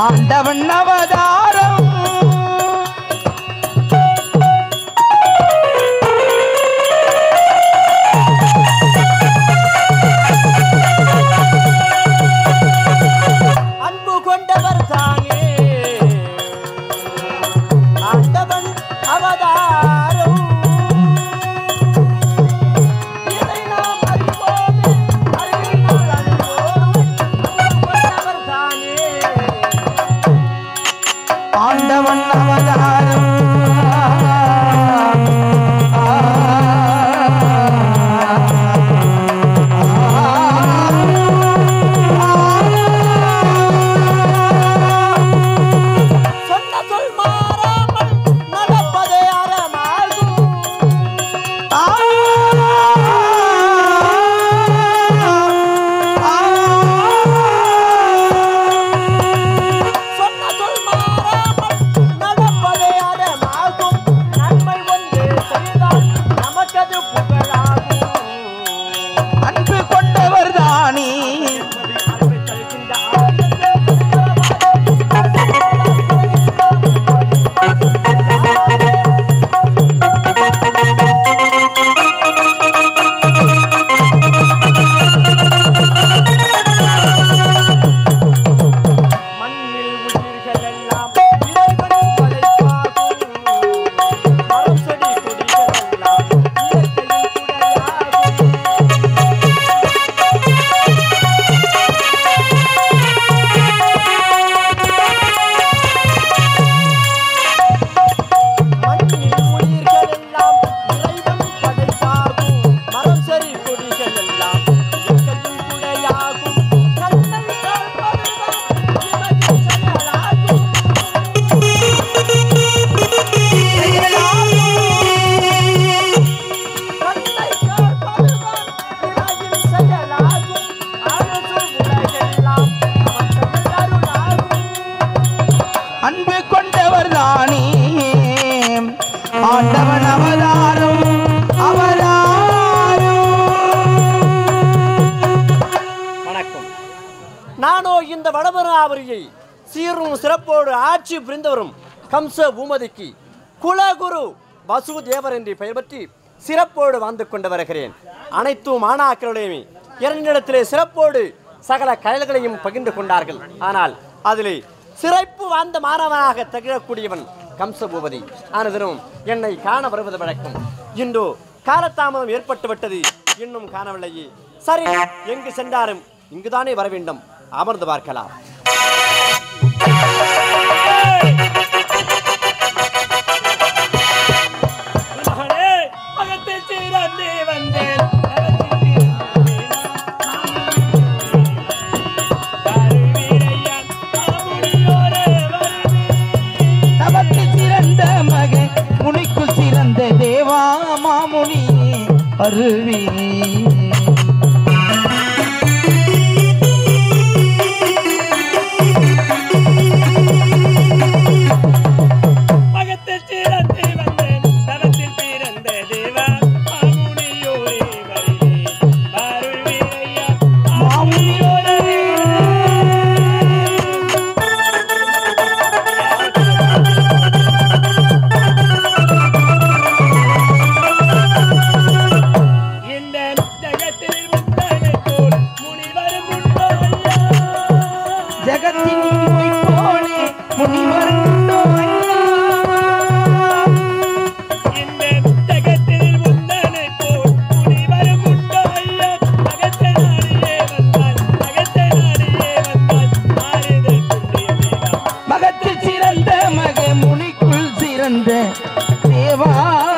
ஆண்டவன் அவதாரம் அன்பு கொண்டவர் தானே ஆண்டவன் அவதாரம் இதை நாம் அறிவோமே, அறிவினால் அறிவோம். அன்பு கொண்டவர் தானே ஆண்டவன் அவதாரம் சொன்ன சொல் மாறாமல் நடப்பதே அறமாகும் சொன்ன சொல் மாறாமல் நடப்பதே அறமாகும் நன்மை ஒன்று செய்தால் நமக்கது புகழாகும் அன்பு கொண்டவர் தானே அறிவை தருகின்ற ஆயுதங்கள் மண்ணில் உயிர்கள் எல்லாம் இறைவனின் படைப்பாகும். மரம் செடி கொடிகள் எல்லாம் இயற்கையின் துணையாகும். மண்ணில் உயிர்கள் எல்லாம் இறைவன் படைப்பாகும். மரம் செடி கொடிகள் எல்லாம் இயற்கையின் துணையாகும். கண்ணை காண்பதுதான் இவனின் செயலாகும். கண்ணை காண்பதுதான் இவனின் செயலாகும். அழுதும் உலகெல்லாம் அவன் அருளாகும். அன்பு கொண்டவர் தானே ஆண்டவன் அவதாரம் அவதாரம் வணக்கம் நானோ இந்த வடமராவரியை சீரும் சிறப்போடு ஆட்சி புரிந்தவரும் கம்ச பூமதிக்கு குலகுரு வசுதேவர் என்று பெயர் பற்றி சிறப்போடு வாழ்ந்து கொண்டு வருகிறேன் அனைத்து மாணாக்கருடையுமே இரண்டிடத்திலே சிறப்போடு சகல கயல்களையும் பகிர்ந்து கொண்டார்கள் ஆனால் அதிலே சிறப்பு வாய்ந்த மாணவனாக திகழக்கூடியவன் கம்சபூபதி ஆனதனும் என்னை காண வருவது வழக்கம் இன்றோ காலதாமதம் ஏற்பட்டு விட்டது இன்னும் காணவில்லையே சரி எங்கு சென்றாலும் இங்குதானே வர வேண்டும் அமர்ந்து பார்க்கலாம் மகனே அகத்தில் சீரந்தே வந்தேன் நமக்கு சிறந்த மகன் முனிக்குள் சிறந்த தேவா மாமுனி அருவி மகத்தில் சீரந்தே வந்தேன் தலத்தில் பிறந்த தேவா மாமுனியோரே வருகிறேன் அருள் வீரையா மாமுனியோரே இந்த ஜகத்தில் முத்தனை போல் முனிவரும் உண்டோ ஐயா ஜகத்தின் இனிமை போலே முனிவர் உண்டோ ஐயா? இந்த ஜகத்தில் முந்தனை போல் முனிவரும் உண்டோ ஐயா அகத்தை நாடியே வந்தால் அகத்தை நாடியே வந்தால் ஆறுதல் புண்ணிய வேதா மகத்தில் சிறந்த மக முனிக்குள் சிறந்த தேவா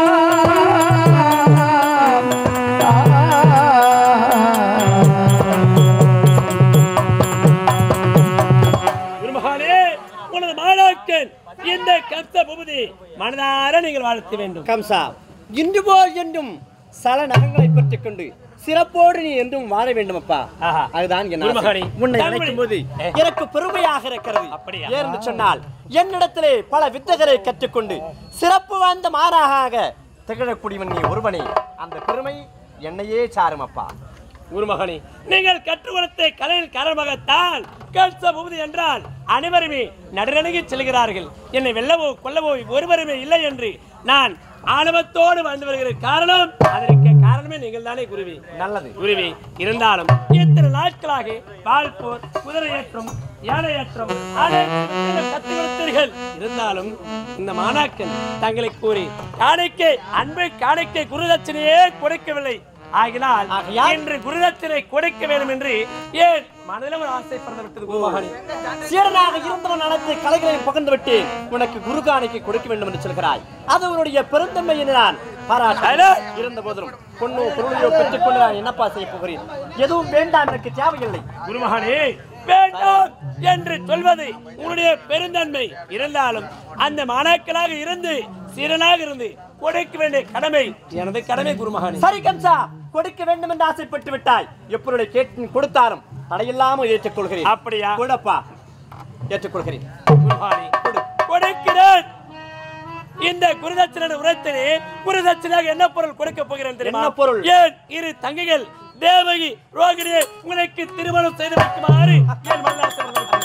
குருமகானே உனது மாணாக்கன் இந்த கம்ச பூபதி மனதார நீங்கள் வாழ்த்த வேண்டும் கம்சா இன்று போல் என்றும் சல நகங்களை பெற்றுக் கொண்டு சிறப்போடு நீ என்றும் வாழ வேண்டும் அப்பா ஆஹா. அதுதான் என் ஆசை. குருமகனே, உன்னை தமிழ். நினைக்கும் போது ஏ. எனக்கு பெருமையாக இருக்கிறது அப்படியா? ஏன்னு சொன்னால் என்னிடத்திலே பல வித்தைகளை கற்றுக்கொண்டு சிறப்பு வாய்ந்த மாறாக திகழக்கூடியவன் நீ ஒருவனே அந்த பெருமை என்னையே சாரும் அப்பா குருமகனே நீங்கள் கற்றுக் கொடுத்த கலையின் காரணமாகத்தான் கல்ச பூமதி என்றால் அனைவருமே நடுநடுங்கி செல்கிறார்கள் என்னை வெல்லவோ கொல்லவோ ஒருவருமே இல்லை என்று நான் ஆணவத்தோடு வாழ்ந்து வருகிற காரணம் அதற்கு காரணமே நீங்கள் தானே குருவி நல்லது குருவி இருந்தாலும் இத்தனை நாட்களாக பால்போர் குதிரையேற்றம் யானையேற்றம் அனைத்தையும் கற்றுக் கொடுத்தீர்கள் இருந்தாலும் இந்த மாணாக்கன் தங்களை கூறி காணிக்கை அன்பை காணிக்கை குருதட்சணையே கொடுக்கவில்லை ஆகினால் ஆகையால் இன்று குருதட்சணை கொடுக்க வேண்டும் என்று ஏன் மனதில் ஒரு ஆசை பிறந்து விட்டது குருமகனே சீடனாக இருந்தவன் அனைத்து கலைகளையும் பகிர்ந்து விட்டு உனக்கு குரு காணிக்கை கொடுக்க வேண்டும் என்று சொல்கிறாய் அது உன்னுடைய பெருந்தன்மை என்று நான் பாராட்ட இருந்த போதிலும் பொண்ணு பொருளையோ பெற்றுக் கொண்டு நான் என்னப்பா செய்ய போகிறேன் எதுவும் வேண்டாம் எனக்கு தேவையில்லை குருமகனே வேண்டாம் என்று சொல்வது உன்னுடைய பெருந்தன்மை இருந்தாலும் அந்த மாணாக்களாக இருந்து சீரனாக இருந்து கொடுக்க வேண்டிய கடமை எனது கடமை குருமகனே சரி கம்சா கொடுக்க வேண்டும் என்று ஆசைப்பட்டு விட்டாய் எப்பொருளை கேட்டு கொடுத்தாலும் தடையில்லாமல் ஏற்றுக்கொள்கிறேன் அப்படியா கொடுப்பா ஏற்றுக்கொள்கிறேன் குருமகனே கொடுக்கிறேன் இந்த குருதட்சணை உரைத்தனே குருதட்சணையாக என்ன பொருள் கொடுக்க போகிறேன் தெரியுமா என்ன பொருள்? ஏன் இரு தங்கைகள் தேவகி ரோகிணி உனக்கு திருமணம் செய்து வைக்குமாறு என் மல்லாசனம் வைக்கிறேன்.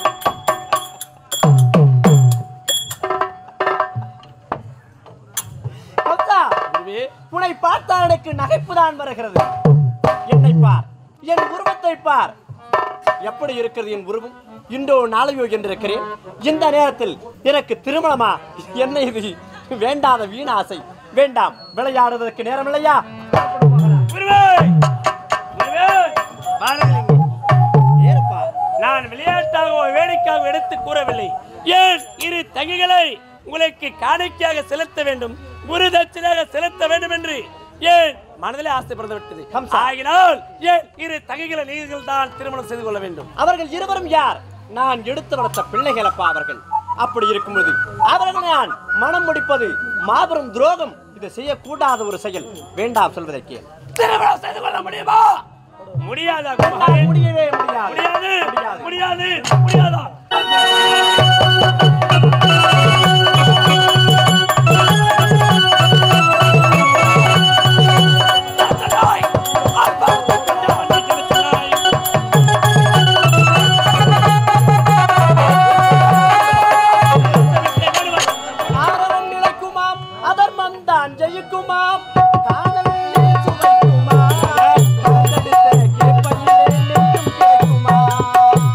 கம்சா குருவே உன்னை பார்த்தால் எனக்கு நகைப்பு தான் வருகிறது என்னை பார் என் உருவத்தை பார் எப்படி இருக்கிறது என் உருவம் இன்றோ நாளையோ என்றிருக்கிறேன் இந்த நேரத்தில் எனக்கு திருமணமா என்ன இது வேண்டாத வீண் ஆசை வேண்டாம் விளையாடுவதற்கு நேரம் இல்லையா குருவே குருவே பாருங்கள் இங்கே. ஏறுப்பா. நான் விளையாட்டாகவோ வேடிக்கையாக எடுத்து கூறவில்லை ஏன் இரு தங்கைகளை உங்களுக்கு காணிக்கையாக செலுத்த வேண்டும் குரு தட்சிணாக செலுத்த வேண்டும் என்று ஏன் மனதிலே ஆசைப்பட விட்டது கம்சா. ஆகினால் ஏன் இரு தங்கைகளை நீங்கள் தான் திருமணம் செய்து கொள்ள வேண்டும் அவர்கள் இருவரும் யார் நான் எடுத்து வளர்த்த பிள்ளைகளப்பா அவர்கள் அப்படி இருக்கும்போது அவர்கள் நான் மனம் முடிப்பது மாபெரும் துரோகம் இதை செய்யக்கூடாத ஒரு செயல் வேண்டாம் சொல்வதற்கு திருமணம் செய்து கொள்ள முடியுமா முடியாதா குருமகனே? முடியவே முடியாது முடியாது முடியாது முடியாதா ஆரவம் நிலைக்குமாம் அதர்மம் தான் ஜெயிக்குமாம் காதலிலே சுவைக்குமாம் காதலித்த கேட்பையிலே நெய்யும் கிடைக்குமாம்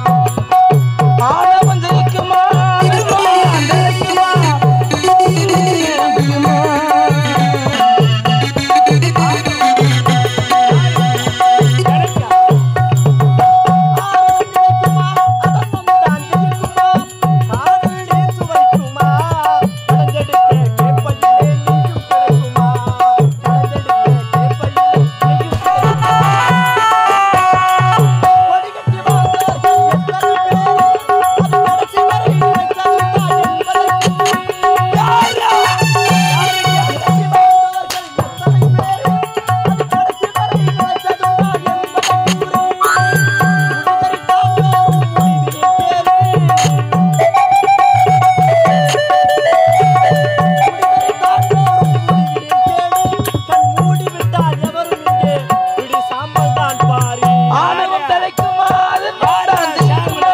ஆடவன் ஜெயிக்குமா ஜெயிக்குமா ஜெயிக்குமா ஆடவன் தலைக்குமா அது நாடான் ஜெயிக்குமா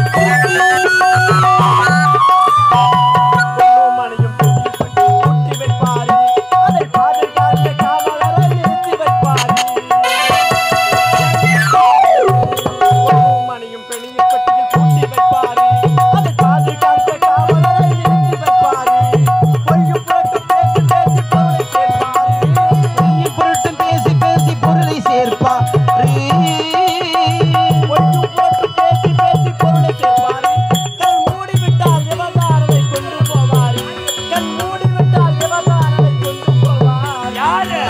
மணியும் பெணியும் பெட்டியில் பூட்டி வைப்பாரு அதை பாதுகாக்க காவலரை நிறுத்தி வைப்பாரு பொய்யும் புரட்டும் பேசி பேசி பொருளை சேர்ப்பாரு நீ பொருட்டும் பேசி பேசி பொருளை சேர்ப்பாரு பொய்யும் புரட்டும் பேசி பேசி பொருளை சேர்ப்பாரு கண் மூடி விட்டால் விவகாரத்தை கொண்டு போவாரு கண் மூடி விட்டால் விவகாரத்தை கொண்டு போவார் யாரு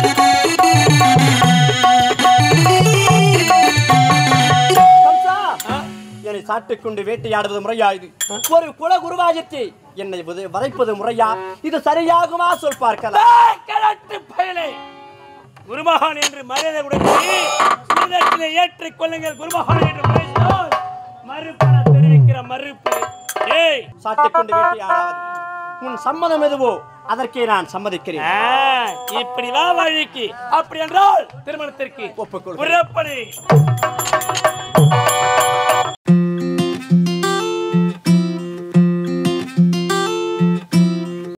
கம்சா, என்னை சாட்டுக் கொண்டு வேட்டையாடுவது முறையா இது ஒரு குல குருவாஜத்தை என்னை உத- வதைப்பது முறையா இது சரியாகுமா சொல் பார்க்கலாம் ஏய், கிழட்டு பயலே குருமகான் என்று மரியாதை கொடுத்து சுதத்திலே ஏற்றுக் கொள்ளுங்கள் குருமகான் என்று முறைத்தால் மறுப்பன தெரிவிக்கிற மறுப்பு ஏய் சாட்டிக் கொண்டு வேட்டையாடாது உன் சம்மதம் எதுவோ அதற்கே நான் சம்மதிக்கிறேன் ஆ, இப்படி வா வழிக்கு அப்படி என்றால் திருமணத்திற்கு ஒப்புக்கொள்கிறேன். புறப்படு